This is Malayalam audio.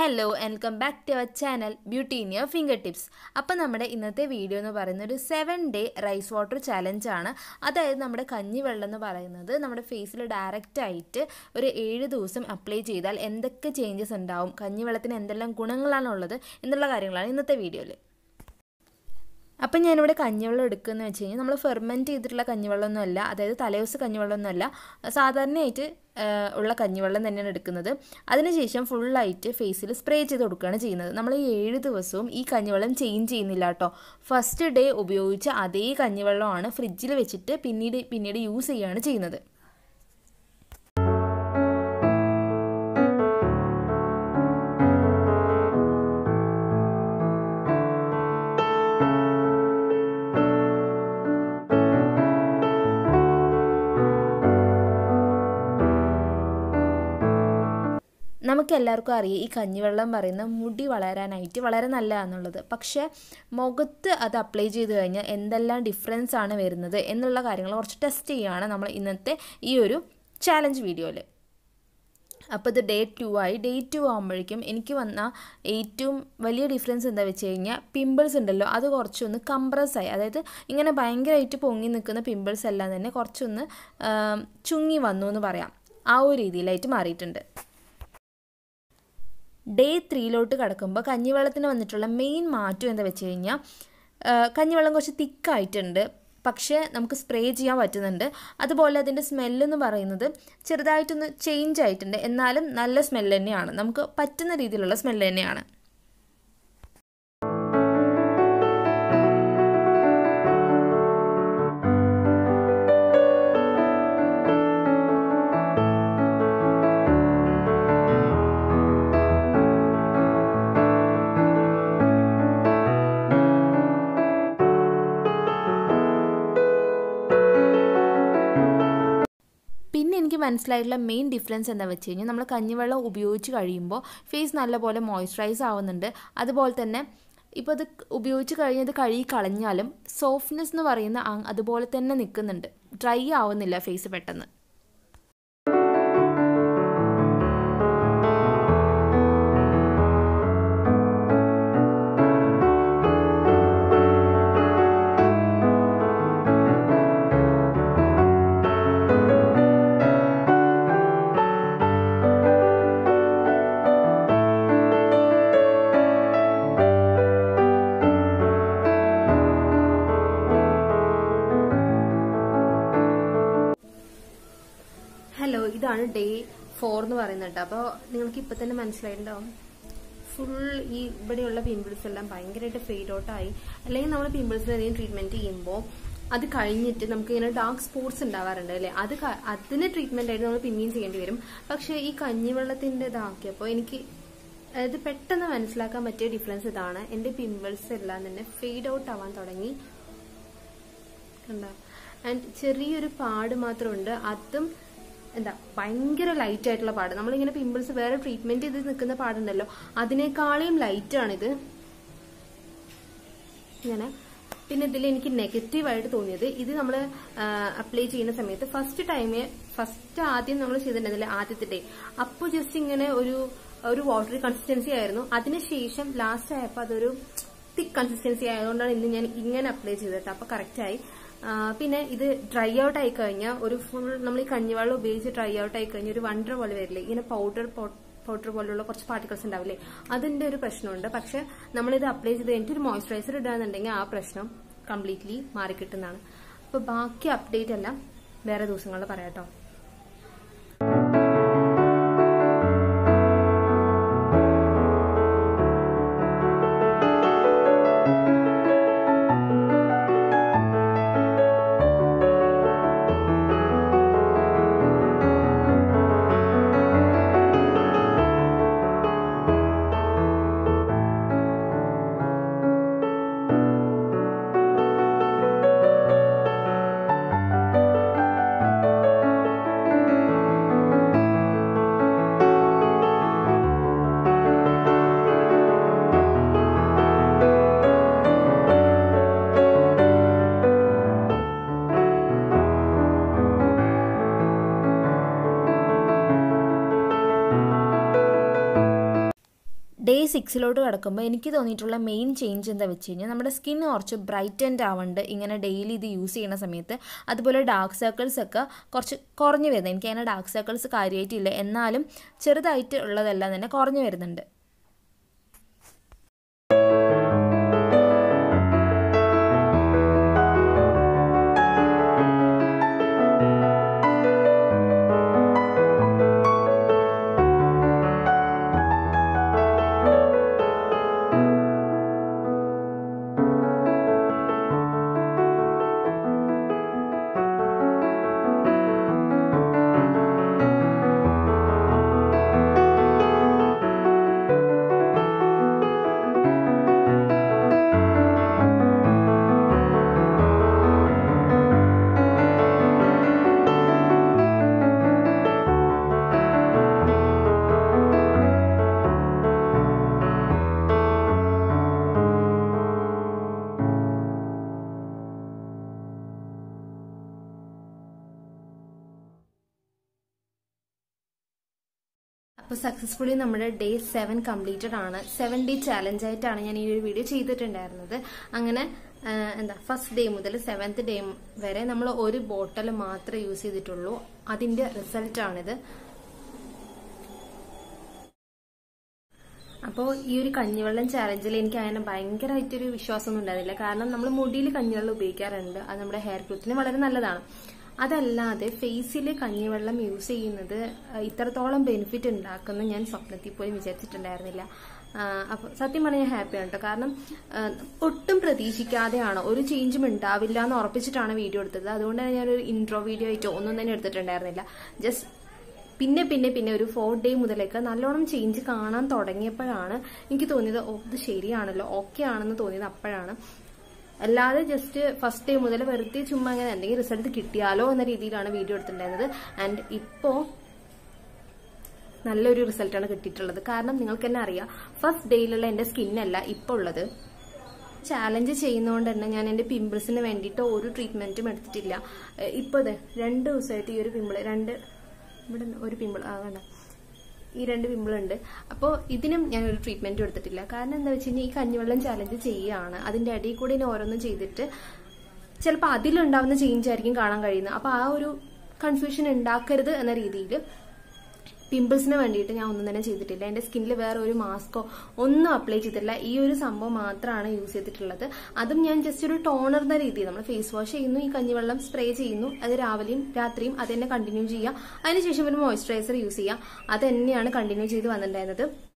hello welcome back to our channel beauty in your fingertips അപ്പോൾ നമ്മുടെ ഇന്നത്തെ വീഡിയോ എന്ന് പറയുന്നത് ഒരു seven day rice water challenge ആണ് അതായത് നമ്മുടെ കഞ്ഞിവെള്ളം എന്ന് പറയുന്നത് നമ്മുടെ ഫേസിൽ ഡയറക്റ്റ് ആയിട്ട് ഒരു ഏഴ് ദിവസം അപ്ലൈ ചെയ്താൽ എന്തൊക്കെ ചേഞ്ചസ് ഉണ്ടാവും കഞ്ഞിവെള്ളത്തിന് എന്തെല്ലാം ഗുണങ്ങളാണുള്ളത് എന്നുള്ള കാര്യങ്ങളാണ് ഇന്നത്തെ വീഡിയോയിൽ അപ്പം ഞാനിവിടെ കഞ്ഞിവെള്ളം എടുക്കുന്നത് വെച്ച് കഴിഞ്ഞാൽ നമ്മൾ ഫെർമെൻറ്റ് ചെയ്തിട്ടുള്ള കഞ്ഞിവെള്ളമൊന്നുമല്ല അതായത് തലേദിവസം കഞ്ഞിവെള്ളമൊന്നുമല്ല സാധാരണയായിട്ട് ഉള്ള കഞ്ഞിവെള്ളം തന്നെയാണ് എടുക്കുന്നത് അതിനുശേഷം ഫുള്ളായിട്ട് ഫേസിൽ സ്പ്രേ ചെയ്ത് കൊടുക്കുകയാണ് ചെയ്യുന്നത് നമ്മൾ ഈ ഏഴ് ദിവസവും ഈ കഞ്ഞിവെള്ളം ചേഞ്ച് ചെയ്യുന്നില്ല കേട്ടോ ഫസ്റ്റ് ഡേ ഉപയോഗിച്ച അതേ കഞ്ഞിവെള്ളമാണ് ഫ്രിഡ്ജിൽ വെച്ചിട്ട് പിന്നീട് പിന്നീട് യൂസ് ചെയ്യുകയാണ് ചെയ്യുന്നത് നമുക്ക് എല്ലാവർക്കും അറിയാം ഈ കഞ്ഞിവെള്ളം പറയുന്ന മുടി വളരാനായിട്ട് വളരെ നല്ലതാണെന്നുള്ളത് പക്ഷേ മുഖത്ത് അത് അപ്ലൈ ചെയ്ത് കഴിഞ്ഞാൽ എന്തെല്ലാം ഡിഫറൻസ് ആണ് വരുന്നത് എന്നുള്ള കാര്യങ്ങൾ കുറച്ച് ടെസ്റ്റ് ചെയ്യുകയാണ് നമ്മൾ ഇന്നത്തെ ഈ ഒരു ചാലഞ്ച് വീഡിയോയിൽ അപ്പോൾ ഇത് ഡേ ടു ആയി ഡേ ടു ആകുമ്പോഴേക്കും എനിക്ക് വന്ന ഏറ്റവും വലിയ ഡിഫറൻസ് എന്താ വെച്ച് കഴിഞ്ഞാൽ പിമ്പിൾസ് ഉണ്ടല്ലോ അത് കുറച്ചൊന്ന് കംപ്രസ് ആയി അതായത് ഇങ്ങനെ ഭയങ്കരമായിട്ട് പൊങ്ങി നിൽക്കുന്ന പിമ്പിൾസ് എല്ലാം തന്നെ കുറച്ചൊന്ന് ചുങ്ങി വന്നു എന്ന് പറയാം ആ ഒരു രീതിയിലായിട്ട് മാറിയിട്ടുണ്ട് ഡേ ത്രീയിലോട്ട് കിടക്കുമ്പോൾ കഞ്ഞിവെള്ളത്തിന് വന്നിട്ടുള്ള മെയിൻ മാറ്റം എന്താ വെച്ച് കഴിഞ്ഞാൽ കഞ്ഞിവെള്ളം കുറച്ച് തിക്കായിട്ടുണ്ട് പക്ഷേ നമുക്ക് സ്പ്രേ ചെയ്യാൻ പറ്റുന്നുണ്ട് അതുപോലെ അതിൻ്റെ സ്മെല്ലെന്ന് പറയുന്നത് ചെറുതായിട്ടൊന്ന് ചേഞ്ച് ആയിട്ടുണ്ട് എന്നാലും നല്ല സ്മെല്ല് തന്നെയാണ് നമുക്ക് പറ്റുന്ന രീതിയിലുള്ള സ്മെല്ല് തന്നെയാണ് പിന്നെ എനിക്ക് മനസ്സിലായിട്ടുള്ള മെയിൻ ഡിഫറൻസ് എന്താ വെച്ച് കഴിഞ്ഞാൽ നമ്മൾ കഞ്ഞിവെള്ളം ഉപയോഗിച്ച് കഴിയുമ്പോൾ ഫേസ് നല്ലപോലെ മോയ്സ്ചറൈസ് ആവുന്നുണ്ട് അതുപോലെ തന്നെ ഇപ്പോൾ അത് ഉപയോഗിച്ച് കഴിഞ്ഞത് കഴുകി കളഞ്ഞാലും സോഫ്റ്റ്നെസ് എന്ന് പറയുന്ന അതുപോലെ തന്നെ നിൽക്കുന്നുണ്ട് ഡ്രൈ ആവുന്നില്ല ഫേസ് പെട്ടെന്ന് ഹലോ ഇതാണ് ഡേ ഫോർ എന്ന് പറയുന്നത് കേട്ടോ അപ്പോൾ നിങ്ങൾക്ക് ഇപ്പം തന്നെ മനസ്സിലായിട്ടുണ്ടാവും ഫുൾ ഈ ഇവിടെയുള്ള പിമ്പിൾസ് എല്ലാം ഭയങ്കരമായിട്ട് ഫെയ്ഡ് ഔട്ടായി അല്ലെങ്കിൽ നമ്മൾ പിമ്പിൾസിന് എന്തെങ്കിലും ട്രീറ്റ്മെന്റ് ചെയ്യുമ്പോൾ അത് കഴിഞ്ഞിട്ട് നമുക്ക് ഇങ്ങനെ ഡാർക്ക് സ്പോട്സ് ഉണ്ടാവാറുണ്ട് അല്ലേ അത് അതിന് ട്രീറ്റ്മെന്റ് ആയിട്ട് നമ്മൾ പിന്നെയും ചെയ്യേണ്ടി വരും പക്ഷേ ഈ കഞ്ഞിവെള്ളത്തിന്റെ ഇതാക്കിയപ്പോൾ എനിക്ക് ഇത് പെട്ടെന്ന് മനസ്സിലാക്കാൻ പറ്റിയ ഡിഫറൻസ് ഇതാണ് എന്റെ പിമ്പിൾസ് എല്ലാം തന്നെ ഫെയ്ഡ് ഔട്ട് ആവാൻ തുടങ്ങി കണ്ട ആൻഡ് ചെറിയൊരു പാട് മാത്രമുണ്ട് അതും എന്താ ഭയങ്കര ലൈറ്റ് ആയിട്ടുള്ള പാട് നമ്മളിങ്ങനെ പിമ്പിൾസ് വേറെ ട്രീറ്റ്മെന്റ് ചെയ്ത് നിൽക്കുന്ന പാടുണ്ടല്ലോ അതിനേക്കാളും ലൈറ്റ് ആണിത് ഇങ്ങനെ പിന്നെ ഇതിൽ എനിക്ക് നെഗറ്റീവ് ആയിട്ട് തോന്നിയത് ഇത് നമ്മൾ അപ്ലൈ ചെയ്യുന്ന സമയത്ത് ഫസ്റ്റ് ടൈമേ ഫസ്റ്റ് ആദ്യം നമ്മൾ ചെയ്തിട്ടുണ്ടല്ലേ ആദ്യത്തെ ഡേ അപ്പോൾ ജസ്റ്റ് ഇങ്ങനെ ഒരു ഒരു വാട്ടറി കൺസിസ്റ്റൻസി ആയിരുന്നു അതിനുശേഷം ലാസ്റ്റ് ആയപ്പോൾ അതൊരു തിക്ക് കൺസിസ്റ്റൻസി ആയതുകൊണ്ടാണ് ഇന്ന് ഞാൻ ഇങ്ങനെ അപ്ലൈ ചെയ്തിട്ട് അപ്പൊ കറക്റ്റ് ആയി പിന്നെ ഇത് ഡ്രൈ ഔട്ട് ആയി കഴിഞ്ഞാൽ ഒരു ഫുൾ നമ്മൾ ഈ കഞ്ഞിവെള്ളം ഉപയോഗിച്ച് ഡ്രൈ ഔട്ട് ആയി കഴിഞ്ഞാൽ ഒരു വണ്ടർ പോലെ വരില്ലേ ഇങ്ങനെ പൗഡർ പൗഡർ പോലുള്ള കുറച്ച് പാർട്ടിക്കിൾസ് ഉണ്ടാവില്ലേ അതിന്റെ ഒരു പ്രശ്നമുണ്ട് പക്ഷെ നമ്മളിത് അപ്ലൈ ചെയ്ത് കഴിഞ്ഞിട്ട് ഒരു മോയ്സ്ചറൈസർ ഇടാന്നുണ്ടെങ്കിൽ ആ പ്രശ്നം കംപ്ലീറ്റ്ലി മാറിക്കിട്ടുന്നതാണ് അപ്പൊ ബാക്കി അപ്ഡേറ്റ് എല്ലാം വേറെ ദിവസങ്ങളിൽ പറയാട്ടോ ഡേ സിക്സിലോട്ട് കിടക്കുമ്പോൾ എനിക്ക് തോന്നിയിട്ടുള്ള മെയിൻ ചേഞ്ച് എന്താ വെച്ച് കഴിഞ്ഞാൽ നമ്മുടെ സ്കിൻ കുറച്ച് ബ്രൈറ്റൻഡ് ആവുന്നുണ്ട് ഇങ്ങനെ ഡെയിലി ഇത് യൂസ് ചെയ്യുന്ന സമയത്ത് അതുപോലെ ഡാർക്ക് സർക്കിൾസ് ഒക്കെ കുറച്ച് കുറഞ്ഞു വരുന്നത് എനിക്ക് അങ്ങനെ ഡാർക്ക് സർക്കിൾസ് കാര്യമായിട്ടില്ല എന്നാലും ചെറുതായിട്ട് ഉള്ളതെല്ലാം തന്നെ കുറഞ്ഞു വരുന്നുണ്ട് അപ്പോൾ സക്സസ്ഫുള്ളി നമ്മുടെ ഡേ സെവൻ കംപ്ലീറ്റഡ് ആണ് സെവൻ ഡേ ചാലഞ്ച് ആയിട്ടാണ് ഞാൻ ഈ ഒരു വീഡിയോ ചെയ്തിട്ടുണ്ടായിരുന്നത് അങ്ങനെ ആ, എന്താ ഫസ്റ്റ് ഡേ മുതൽ സെവൻത് ഡേ വരെ നമ്മൾ ഒരു ബോട്ടിൽ മാത്രമേ യൂസ് ചെയ്തിട്ടുള്ളൂ അതിന്റെ റിസൾട്ട് ആണിത് അപ്പോൾ ഈ ഒരു കഞ്ഞിവെള്ളം ചാലഞ്ചിൽ എനിക്ക് അങ്ങനെ ഭയങ്കരമായിട്ടൊരു വിശ്വാസമൊന്നും ഉണ്ടായിരുന്നില്ല കാരണം നമ്മൾ മുടിയിൽ കഞ്ഞിവെള്ളം ഉപയോഗിക്കാറുണ്ട് അത് നമ്മുടെ ഹെയർ ഗ്രോത്തിന് വളരെ നല്ലതാണ് അതല്ലാതെ ഫേസിൽ കഞ്ഞിവെള്ളം യൂസ് ചെയ്യുന്നത് അഹ് ഇത്രത്തോളം ബെനിഫിറ്റ് ഉണ്ടാക്കുന്ന ഞാൻ സ്വപ്നത്തിൽ പോലും വിചാരിച്ചിട്ടുണ്ടായിരുന്നില്ല അപ്പോൾ സത്യം പറഞ്ഞാൽ ഹാപ്പിയാണ് കേട്ടോ കാരണം ആ, ഒട്ടും പ്രതീക്ഷിക്കാതെയാണ് ഒരു ചേഞ്ചും ഉണ്ടാവില്ല എന്ന് ഉറപ്പിച്ചിട്ടാണ് വീഡിയോ എടുത്തത് അതുകൊണ്ട് തന്നെ ഞാനൊരു ഇൻട്രോ വീഡിയോ ആയിട്ടോ ഒന്നും തന്നെ എടുത്തിട്ടുണ്ടായിരുന്നില്ല ജസ്റ്റ് പിന്നെ പിന്നെ പിന്നെ ഒരു ഫോർ ഡേ മുതലേക്ക് നല്ലോണം ചേഞ്ച് കാണാൻ തുടങ്ങിയപ്പോഴാണ് എനിക്ക് തോന്നിയത് ഓ ഇത് ശരിയാണല്ലോ ഓക്കെ ആണെന്ന് തോന്നിയത് അപ്പോഴാണ് അല്ലാതെ ജസ്റ്റ് ഫസ്റ്റ് ഡേ മുതൽ വെറുതെ ചുമ്മാ അങ്ങനെ എന്തെങ്കിലും റിസൾട്ട് കിട്ടിയാലോ എന്ന രീതിയിലാണ് വീഡിയോ എടുത്തിട്ടുണ്ടായിരുന്നത് ആൻഡ് ഇപ്പോ നല്ലൊരു റിസൾട്ടാണ് കിട്ടിയിട്ടുള്ളത് കാരണം നിങ്ങൾക്ക് തന്നെ അറിയാം ഫസ്റ്റ് ഡേയിലുള്ള എന്റെ സ്കിന്നല്ല ഇപ്പോൾ ഉള്ളത് ചാലഞ്ച് ചെയ്യുന്നതുകൊണ്ട് തന്നെ ഞാൻ എൻ്റെ പിമ്പിൾസിന് വേണ്ടിയിട്ട് ഒരു ട്രീറ്റ്മെന്റും എടുത്തിട്ടില്ല ഏഹ് ഇപ്പൊ ദേ രണ്ട് ദിവസമായിട്ട് ഈ ഒരു പിമ്പിൾ രണ്ട് ഇവിടെ ഒരു പിമ്പിൾ ആ വേണ്ട ഈ രണ്ട് പിമ്പിൾ ഉണ്ട് അപ്പോൾ ഇതിനും ഞാൻ ഒരു ട്രീറ്റ്മെന്റും എടുത്തിട്ടില്ല കാരണം എന്താ വെച്ച് കഴിഞ്ഞാൽ ഈ കഞ്ഞിവെള്ളം ചാലഞ്ച് ചെയ്യുകയാണ് അതിന്റെ അടിയിൽ കൂടി ഇനി ഓരോന്നും ചെയ്തിട്ട് ചിലപ്പോൾ അതിലുണ്ടാവുന്ന ചേഞ്ച് ആയിരിക്കും കാണാൻ കഴിയുന്നത് അപ്പോൾ ആ ഒരു കൺഫ്യൂഷൻ ഉണ്ടാക്കരുത് എന്ന രീതിയിൽ പിമ്പിൾസിന് വേണ്ടിയിട്ട് ഞാൻ ഒന്നും തന്നെ ചെയ്തിട്ടില്ല എന്റെ സ്കിന്നിൽ വേറെ ഒരു മാസ്കോ ഒന്നും അപ്ലൈ ചെയ്തിട്ടില്ല ഈ ഒരു സംഭവം മാത്രമാണ് യൂസ് ചെയ്തിട്ടുള്ളത് അതും ഞാൻ ജസ്റ്റ് ഒരു ടോണർ എന്ന രീതിയിൽ നമ്മൾ ഫേസ് വാഷ് ചെയ്യുന്നു ഈ കഞ്ഞിവെള്ളം സ്പ്രേ ചെയ്യുന്നു അത് രാവിലെയും രാത്രിയും അത് തന്നെ കണ്ടിന്യൂ ചെയ്യുക അതിനുശേഷം ഒരു മോയ്സ്ചറൈസർ യൂസ് ചെയ്യുക അത് തന്നെയാണ് കണ്ടിന്യൂ ചെയ്ത് വന്നിട്ടുണ്ടായിരുന്നത്